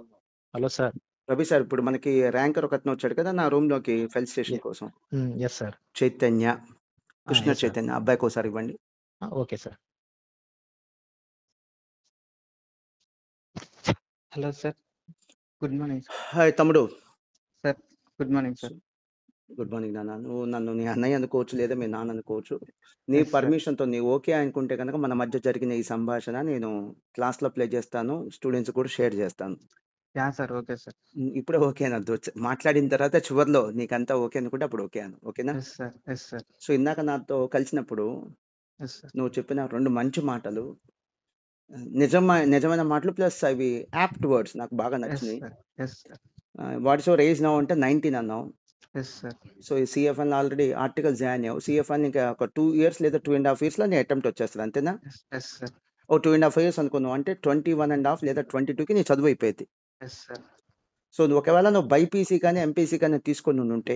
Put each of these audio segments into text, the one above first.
Hello sir. Ravi sir ఇప్పుడు మనకి ranker ఒకతను వచ్చాడు కదా నా రూమ్‌లోకి యె ఫెలిసిటేషన్ కోసం. హ్మ్. Yes sir. చైతన్య. ఆ! Krishna yes sir. చైతన్య అబ్బాయికోసారి ఇవ్వండి. ఆ! Okay sir. Hello sir. Good morning sir. Hi తమ్ముడు. Sir good morning sir. Good morning నాన్న. నువ్వు నన్ను నీ అన్నయ్య అనుకోవచ్చు లేదా మీ నాన్న అనుకోవచ్చు. నీ యెస్ సార్. పర్మిషన్‌తో నీవు ఓకే అనుకుంటే గనక మన మధ్య జరిగిన ఈ సంభాషణ నేను క్లాస్‌లో ప్లే చేస్తాను. స్టూడెంట్స్‌కి కూడా షేర్ చేస్తాను. Yeah! Sir. Okay sir. Hmm. ఇప్పుడే ఓకే అనొద్దు. చ మాట్లాడిన తర్వాత చివర్లో నీకంతా ఓకే అనుకుంటే అప్పుడు ఓకే అను. ఓకేనా? Yes sir. Yes sir. So ఇందాక నాతో కలిసినప్పుడు యెస్ సార్. నువ్వు చెప్పిన 2 మంచి మాటలు ఆహ్, నిజమై నిజమైన మాటలు ప్లస్ అవి యాప్ట్ వర్డ్స్ నాకు బాగా యెస్ నచ్చినాయి. Sir. Yes sir. Ah, what is your age now అంటే 19 అన్నావు. Yes sir. సో ఈ సీఎఫ్ఎన్‌లో ఆల్రెడీ ఆర్టికల్ జాయిన్ అయ్యావు. సీఎఫ్ఎన్ ఇంకా ఒక 2 ఇయర్స్ లేదా 2 ½ ఇయర్స్‌లో నీ అటెంప్ట్ వచ్చేస్తది అంతేనా? యెస్. Yes sir. ఓ 2 ½ ఇయర్స్ అనుకున్నావు అంటే 21 ½ లేదా 22కి నీ చదువు అయిపోయిద్ది. Yes sir. సో నువ్వు ఒకవేళ నువ్వు బైపీసీ కానీ, ఎంపీసీ కానీ తీసుకొనుండుంటే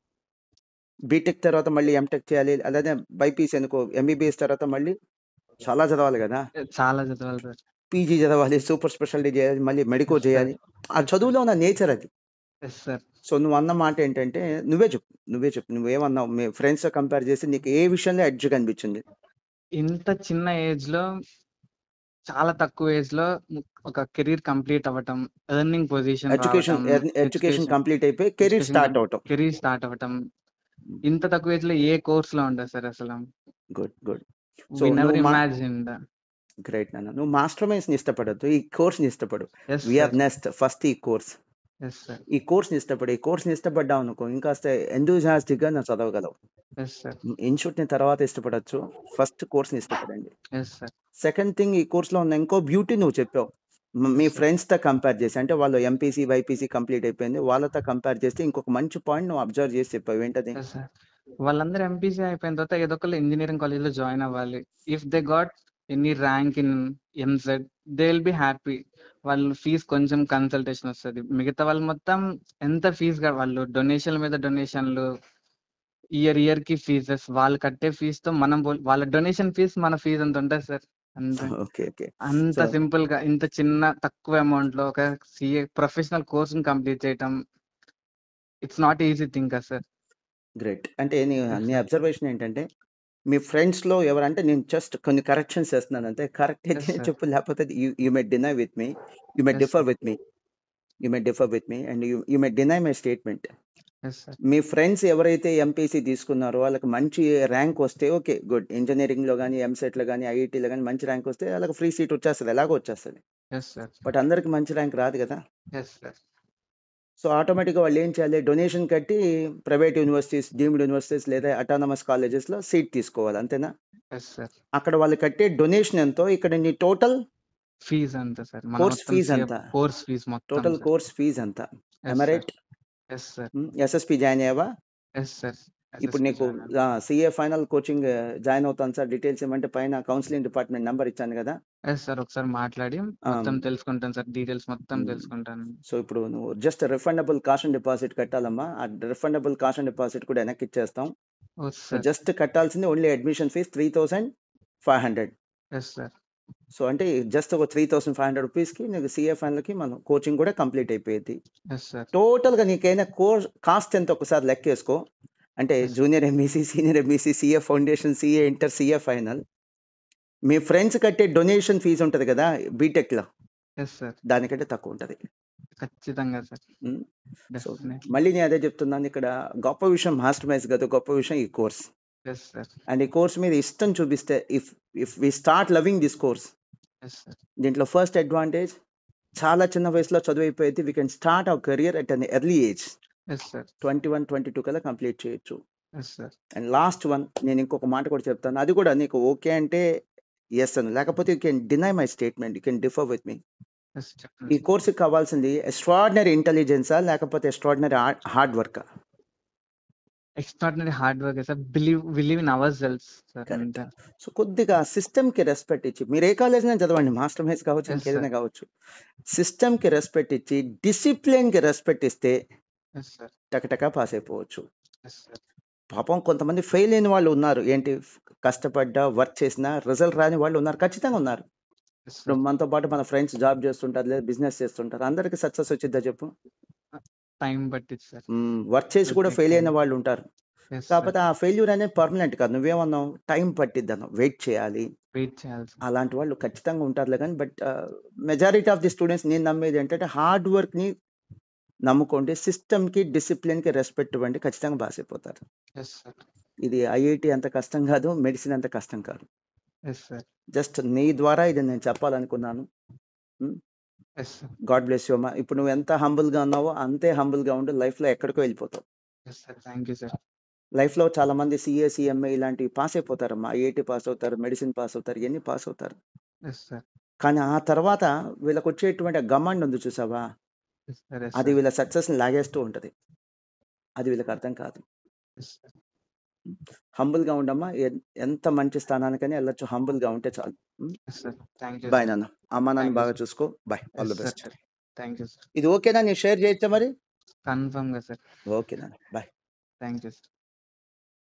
బీటెక్ తర్వాత మళ్ళీ ఎంటెక్ చేయాలి. అలానే బైపీసీ అనుకో ఎంబీబీఎస్ తర్వాత మళ్ళీ చాలా చదవాలి గదా! చాలా చదవాలి సార్. పీజీ చదవాలి. సూపర్ స్పెషాలిటీ చేయాలి. మళ్ళీ మెడికో యెస్ సార్. చేయాలి. ఆ చదువులో ఉన్న నేచర్ అది. Yes sir. సో నువ్వు అన్న మాట ఏంటంటే నువ్వే చెప్పు. నువ్వే చెప్పు. నువ్వేమన్నావు? మీ ఫ్రెండ్స్‌తో కంపేర్ చేసి నీకు ఏ విషయంలో ఎడ్జ్ కనిపించింది? ఇంత చిన్న ఏజ్‌లో చాలా తక్కువ ఏజ్‌లో ఒక కెరీర్ కంప్లీట్ అవ్వటం, ఎర్నింగ్ పొజిషన్ ఎడ్యుకేషన్ రావటం, ఎర్ ఎడ్యుకేషన్ ఎడ్యుకేషన్ కంప్లీట్ అయిపోయి కెరీర్ ఎడ్యుకేషన్ స్టార్ట్ కం అవ్వటం. కెరీర్ స్టార్ట్ అవ్వటం. ఇంత తక్కువ ఏజ్‌లో ఏ కోర్స్‌లో ఉండదు సార్ అసలు. Good. Good. So we never నువ్వు మా ఇమాజిన్డ్. గ్రేట్ నాన్న. నువ్వు మాస్టర్ మైండ్స్‌ని ఇష్టపడొద్దు. ఈ కోర్స్‌ని ఇష్టపడు. Yes we are sir. Next first ఈ కోర్స్. Yes sir. ఈ కోర్స్‌ని ఇష్టపడు. ఈ కోర్స్‌ని ఇష్టపడ్డావు అనుకో ఇంకాస్త ఎంథూసియాస్టిక్‌గా నువ్వు చదవగలవు. Yes sir. హ్మ్. ఇన్‌షూట్‌ని తర్వాత ఇష్టపడొచ్చు. ఫస్ట్ కోర్స్‌ని ఇష్టపడండి. Yes sir. సెకండ్ థింగ్ ఈ కోర్స్‌లో ఉన్న ఇంకో బ్యూటీ నువ్వు చెప్పావు. మ్ మీ యెస్ సార్. ఫ్రెండ్స్‌తో కంపేర్ చేసి అంటే వాళ్ళు ఎంపీసీ, వైపీసీ కంప్లీట్ అయిపోయింది. వాళ్ళతో కంపేర్ చేస్తే ఇంకొక మంచి పాయింట్ నువ్వు అబ్జర్వ్ చేసి చెప్పావు. ఏంటది? Yes sir. వాళ్ళందరూ ఎంపీసీ అయిపోయిన తర్వాత ఏదో ఒకళ్ళు ఇంజినీరింగ్ కాలేజ్‌లో జాయిన్ అవ్వాలి. If they got any rank in EAMCET they will be happy. వాళ్ళు ఫీజ్ కొంచెం కన్సల్టేషన్ వస్తది. మిగతా వాళ్ళు మొత్తం ఎంత ఫీజ్ గా వాళ్ళు డొనేషన్‌ల మీద డొనేషన్‌లు ఇయర్ ఇయర్‌కి ఫీజెస్ వాళ్ళు కట్టే ఫీజ్‌తో మనం పోల్ వాళ్ళ డొనేషన్ ఫీజ్ మన ఫీజ్ అంత ఉంటది సార్. అంతే. ఓకే. ఓకే. అంత సో సింపుల్‌గా ఇంత చిన్న తక్కువ అమౌంట్‌లో ఒక సీఏ ప్రొఫెషనల్ కోర్స్‌ని కంప్లీట్ చేయటం ఇట్స్ నాట్ ఈజీ థింగ్ కదా సార్. గ్రేట్. అంటే నీ యెస్ నీ సార్. అబ్జర్వేషన్ ఏంటంటే మీ ఫ్రెండ్స్‌లో ఎవరంటే నేను జస్ట్ కొన్ని కరెక్షన్స్ చేస్తున్నాను అంతే. కరెక్ట్ యెస్ అయితే సార్. చెప్పు లేకపోతే you you may deny with me. You may yes differ sir. With me. You may differ with me and you you may deny my statement. Yes sir. మీ friends ఎవరైతే MPC తీసుకున్నారో వాళ్ళకి మంచి rank వస్తే okay. Good. ఇంజినీరింగ్‌లో గాని, ఎంసెట్‌లో గాని, ఐఐటీలో గాని మంచి ర్యాంక్ వస్తే వాళ్ళకి ఫ్రీ సీట్ వచ్చేస్తది. ఎలాగో వచ్చేస్తది. Yes sir. బట్ అందరికి మంచి ర్యాంక్ రాదు కదా! Yes sir. సో ఆటోమేటిక్‌గా వాళ్ళు ఏం చేయాలి? డొనేషన్ కట్టి ప్రైవేట్ యూనివర్సిటీస్, డీమ్డ్ యూనివర్సిటీస్ లేదా అటానమస్ కాలేజెస్‌లో సీట్ తీసుకోవాలి. అంతేనా? Yes sir. అక్కడ వాళ్ళు కట్టే డొనేషన్ ఎంతో ఇక్కడ నీ టోటల్ ఫీజ్ అంత సార్. మన కోర్స్ మొత్తం ఫీజ్ సీఏ ఎంత? కోర్స్ ఫీజ్ మొత్తం టోటల్ సార్. కోర్స్ ఫీజ్ ఎంత? Yes am I sir. Right? Yes sir. Hmm. SSP join అయ్యావా? Yes sir. ఇప్పుడు ఎస్ఎస్‌పీ నీకు జాయిన్ అయ్యాను. Ah, CA final coaching join అవుతాను సార్ డీటెయిల్స్ ఇవ్వమంటే పైన కౌన్సెలింగ్ డిపార్ట్మెంట్ నంబర్ ఇచ్చాను కదా! Yes sir. ఒకసారి మాట్లాడి మొత్తం ఆహ్, తెలుసుకుంటాను సార్. డీటెయిల్స్ మొత్తం హ్మ్. తెలుసుకుంటాను. సో ఇప్పుడు నువ్వు just refundable cost and deposit కట్టాలమ్మా. ఆ రిఫండబుల్ కాస్ట్ అండ్ డిపాజిట్ కూడా వెనక్కి ఇచ్చేస్తాం. ఓహ్! So sir. జస్ట్ కట్టాల్సింది only admission fees 3500. Yes sir. So అంటే జస్ట్ ఒక 3500 రూపీస్‌కి నీకు సీఏ ఫైనల్‌కి మనం కోచింగ్ కూడా కంప్లీట్ అయిపోయిద్ది. Yes sir. టోటల్‌గా నీకైనా కోర్స్ కాస్ట్ ఎంత ఒకసారి లెక్కేసుకో. అంటే yes. Junior MEC, senior MEC, CA foundation, CA inter, CA final. మీ ఫ్రెండ్స్ కట్టే డొనేషన్ ఫీజ్ ఉంటది కదా! బీటెక్‌లో. Yes sir. దానికంటే తక్కువ ఉంటది. ఖచ్చితంగా సార్. హ్మ్. So definitely. మళ్ళీ నేను అదే చెప్తున్నాను ఇక్కడ గొప్ప విషయం మాస్టర్ మైండ్స్ కాదు. గొప్ప విషయం ఈ కోర్స్. Yes sir. అండ్ ఈ కోర్స్ మీద ఇష్టం చూపిస్తే if if we start loving this course yes sir. దీంట్లో ఫస్ట్ అడ్వాంటేజ్ చాలా చిన్న వయసులో చదువైపోయిద్ది. We can start our career at an early age. Yes sir. 21, 22 కల్లా కంప్లీట్ చేయొచ్చు. Yes sir. And last one నేను ఇంకొక మాట కూడా చెప్తాను. అది కూడా నీకు ఓకే అంటే యెస్ అను. లేకపోతే you can deny my statement. You can differ with me. Yes ఈ చెప్పండి. కోర్స్‌కి కావాల్సింది ఎక్స్ట్రార్డినరీ ఇంటెలిజెన్సా? లేకపోతే ఎక్స్ట్రార్డినరీ హార్డ్ హార్డ్ వర్కా? Extraordinary hard work sir. Believe believe in ourselves sir correct. అంతే. సో కొద్దిగా సిస్టమ్‌కి రెస్పెక్ట్ ఇచ్చి మీరు ఏ కాలేజ్‌లో చదవండి. మాస్టర్ మైండ్స్ కావచ్చు, యెస్ ఇంకేదైనా సార్. కావచ్చు. సిస్టమ్‌కి రెస్పెక్ట్ ఇచ్చి డిసిప్లిన్‌కి రెస్పెక్ట్ ఇస్తే యెస్ సార్. టకటకా పాస్ అయిపోవచ్చు. Yes sir. పాపం కొంతమంది ఫెయిల్ అయిన వాళ్ళు ఉన్నారు. ఏంటి కష్టపడ్డా, వర్క్ చేసినా రిజల్ట్ రాని వాళ్ళు ఉన్నారు. ఖచ్చితంగా ఉన్నారు. ఎస్ ఇప్పుడు సార్ మనతో పాటు మన ఫ్రెండ్స్ జాబ్ చేస్తుంటారు లేదా బిజినెస్ చేస్తుంటారు అందరికి సక్సెస్ వచ్చిద్దా చెప్పు టైం పట్టింది సార్ వర్క్ చేసి కూడా Perfect ఫెయిల్ అయిన time. వాళ్ళు ఉంటారు ఎస్ సార్ కాకపోతే ఆ ఫెయిల్యూర్ అనేది పర్మనెంట్ కాదు నువ్వేమన్నావు టైం పట్టిద్ది అన్నావు వెయిట్ చేయాలి వెయిట్ చేయాలి సార్ అలాంటి వాళ్ళు ఖచ్చితంగా ఉంటారులే కానీ but majority of the students నేను నమ్మేది ఏంటంటే హార్డ్ వర్క్ ని నమ్ముకోండి సిస్టమ్ కి డిసిప్లిన్ కి రెస్పెక్ట్ ఇవ్వండి ఖచ్చితంగా పాస్ అయిపోతారు ఎస్ సార్ ఇది ఐఐటి అంత కష్టం కాదు మెడిసిన్ అంత కష్టం కాదు ఎస్ సార్ జస్ట్ నీ ద్వారా ఇది నేను చెప్పాలనుకున్నాను yes sir god bless you అమ్మా ఇప్పుడు నువ్వు ఎంత హంబుల్ గా ఉన్నావో అంతే హంబుల్ గా ఉండి లైఫ్ లో ఎక్కడికో వెళ్ళిపోతావు yes sir thank you sir life లో చాలా మంది సిఏ సిఎంఏ ఇలాంటివి పాస్ అయిపోతారమ్మా ఐఐటి పాస్ అవుతారు మెడిసిన్ పాస్ అవుతారు ఇవన్నీ పాస్ అవుతారు ఎస్ సార్ కానీ ఆ తర్వాత వీళ్ళకి వచ్చేటువంటి గమండ్ ఉంది చూసావా ఎస్ సార్ ఎస్ అది వీళ్ళ సక్సెస్ ని లాగేస్తూ ఉంటది అది వీళ్ళకి అర్థం కాదు సార్ హంబుల్ గా ఉండమ్మా ఎన్- ఎంత మంచి స్థానానికని వెళ్ళొచ్చు హంబుల్ గా ఉంటే చాలు yes sir thank you bye నాన్న అమ్మా నాన్న Thank you, బాగా sir. చూసుకో bye all the best sir thank you sir ఇది ఓకేనా నేను షేర్ చేయొచ్చా మరి కన్ఫర్మ్ గా సార్ ఓకే నాన్న బాయ్ థ్యాంక్ యూ సార్